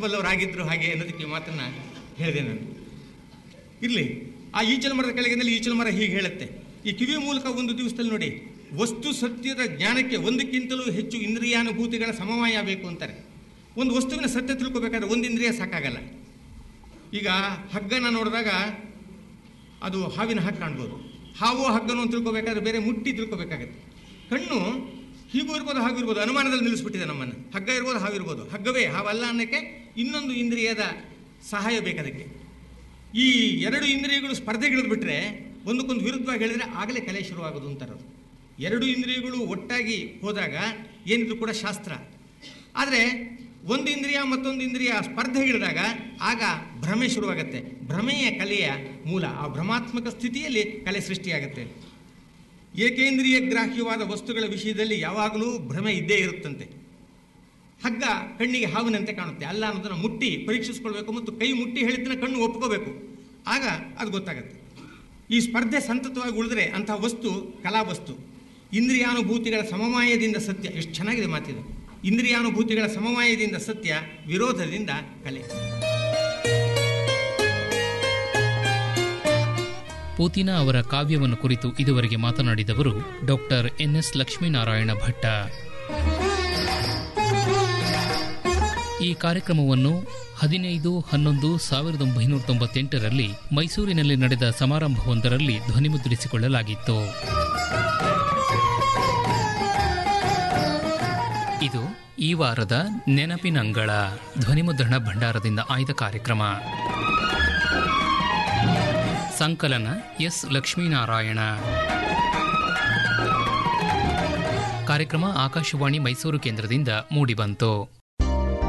ಬಲ್ಲವರಾಗಿದ್ದರು ಹಾಗೆ ಅನ್ನೋದಕ್ಕೆ ಈ ಮಾತನ್ನ ಹೇಳಿದೆ ನಾನು ಇರಲಿ ಆ ಈಚಲ ಮರದ ಕೆಳಗಿನಲ್ಲಿ ಈಚಲ ಮರ ಹೀಗೆ ಹೇಳುತ್ತೆ ಈ ಕಿವಿಯ ಮೂಲಕ ಒಂದು ದಿವಸದಲ್ಲಿ ನೋಡಿ ವಸ್ತು ಸತ್ಯದ ಜ್ಞಾನಕ್ಕೆ ಒಂದಕ್ಕಿಂತಲೂ ಹೆಚ್ಚು ಇಂದ್ರಿಯಾನುಭೂತಿಗಳ ಸಮವಾಯ ಬೇಕು ಅಂತಾರೆ ಒಂದು ವಸ್ತುವಿನ ಸತ್ಯ ತಿಳ್ಕೊಬೇಕಾದ್ರೆ ಒಂದು ಇಂದ್ರಿಯ ಸಾಕಾಗಲ್ಲ ಈಗ ಹಗ್ಗನ ನೋಡಿದಾಗ ಅದು ಹಾವಿನ ಹಾಗೆ ಕಾಣ್ಬೋದು ಹಾವು ಹಗ್ಗನು ಅಂತ ತಿಳ್ಕೊಬೇಕಾದ್ರೆ ಬೇರೆ ಮುಟ್ಟಿ ತಿಳ್ಕೊಬೇಕಾಗತ್ತೆ ಕಣ್ಣು ಹೀಗೂ ಇರ್ಬೋದು ಹಾಗೂ ಇರ್ಬೋದು ಅನುಮಾನದಲ್ಲಿ ನಿಲ್ಲಿಸ್ಬಿಟ್ಟಿದೆ ನಮ್ಮನ್ನು ಹಗ್ಗ ಇರ್ಬೋದು ಹಾವು ಇರ್ಬೋದು ಹಗ್ಗವೇ ಹಾವಲ್ಲ ಅನ್ನೋಕ್ಕೆ ಇನ್ನೊಂದು ಇಂದ್ರಿಯದ ಸಹಾಯ ಬೇಕದಕ್ಕೆ ಈ ಎರಡು ಇಂದ್ರಿಯಗಳು ಸ್ಪರ್ಧೆಗಿಳಿದು ಬಿಟ್ರೆ ಒಂದಕ್ಕೊಂದು ವಿರುದ್ಧವಾಗಿ ಹೇಳಿದ್ರೆ ಆಗಲೇ ಕಲೆ ಶುರುವಾಗೋದು ಅಂತಾರದು ಎರಡು ಇಂದ್ರಿಯಗಳು ಒಟ್ಟಾಗಿ ಹೋದಾಗ ಏನಿದ್ರು ಕೂಡ ಶಾಸ್ತ್ರ ಆದರೆ ಒಂದು ಇಂದ್ರಿಯ ಮತ್ತೊಂದು ಇಂದ್ರಿಯ ಸ್ಪರ್ಧೆಗಿಳಿದಾಗ ಆಗ ಭ್ರಮೆ ಶುರುವಾಗುತ್ತೆ ಭ್ರಮೆಯ ಕಲೆಯ ಮೂಲ ಆ ಭ್ರಮಾತ್ಮಕ ಸ್ಥಿತಿಯಲ್ಲಿ ಕಲೆ ಸೃಷ್ಟಿಯಾಗುತ್ತೆ ಏಕೇಂದ್ರಿಯ ಗ್ರಾಹ್ಯವಾದ ವಸ್ತುಗಳ ವಿಷಯದಲ್ಲಿ ಯಾವಾಗಲೂ ಭ್ರಮೆ ಇದ್ದೇ ಇರುತ್ತಂತೆ ಹಗ್ಗ ಕಣ್ಣಿಗೆ ಹಾವಿನಂತೆ ಕಾಣುತ್ತೆ ಅಲ್ಲ ಅನ್ನೋದನ್ನು ಮುಟ್ಟಿ ಪರೀಕ್ಷಿಸ್ಕೊಳ್ಬೇಕು ಮತ್ತು ಕೈ ಮುಟ್ಟಿ ಹೇಳಿದ್ದನ್ನ ಕಣ್ಣು ಒಪ್ಕೋಬೇಕು ಆಗ ಅದು ಗೊತ್ತಾಗುತ್ತೆ ಈ ಸ್ಪರ್ಧೆ ಸಂತತವಾಗಿ ಉಳಿದ್ರೆ ಅಂತಹ ವಸ್ತು ಕಲಾವಸ್ತು ಇಂದ್ರಿಯಾನುಭೂತಿಗಳ ಸಮವಾಯದಿಂದ ಸತ್ಯ ಎಷ್ಟು ಚೆನ್ನಾಗಿದೆ ಮಾತಿದು ಇಂದ್ರಿಯಾನುಭೂತಿಗಳ ಸಮವಾಯದಿಂದ ಸತ್ಯ ವಿರೋಧದಿಂದ ಕಲೆ ಪೂತಿನ ಅವರ ಕಾವ್ಯವನ್ನು ಕುರಿತು ಇದುವರೆಗೆ ಮಾತನಾಡಿದವರು ಡಾಕ್ಟರ್ ಎನ್ಎಸ್ ಲಕ್ಷ್ಮೀನಾರಾಯಣ ಭಟ್ಟ ಈ ಕಾರ್ಯಕ್ರಮವನ್ನು ಹದಿನೈದು ಹನ್ನೊಂದು ಸಾವಿರದ ಒಂಬೈನೂರ ತೊಂಬತ್ತೆಂಟರಲ್ಲಿ ಮೈಸೂರಿನಲ್ಲಿ ನಡೆದ ಸಮಾರಂಭವೊಂದರಲ್ಲಿ ಧ್ವನಿಮುದ್ರಿಸಿಕೊಳ್ಳಲಾಗಿತ್ತು ಇದು ಈ ವಾರದ ನೆನಪಿನಂಗಳ ಧ್ವನಿಮುದ್ರಣ ಭಂಡಾರದಿಂದ ಆಯ್ದ ಕಾರ್ಯಕ್ರಮ ಸಂಕಲನ ಎಸ್ ಲಕ್ಷ್ಮೀನಾರಾಯಣ ಕಾರ್ಯಕ್ರಮ ಆಕಾಶವಾಣಿ ಮೈಸೂರು ಕೇಂದ್ರದಿಂದ ಮೂಡಿಬಂತು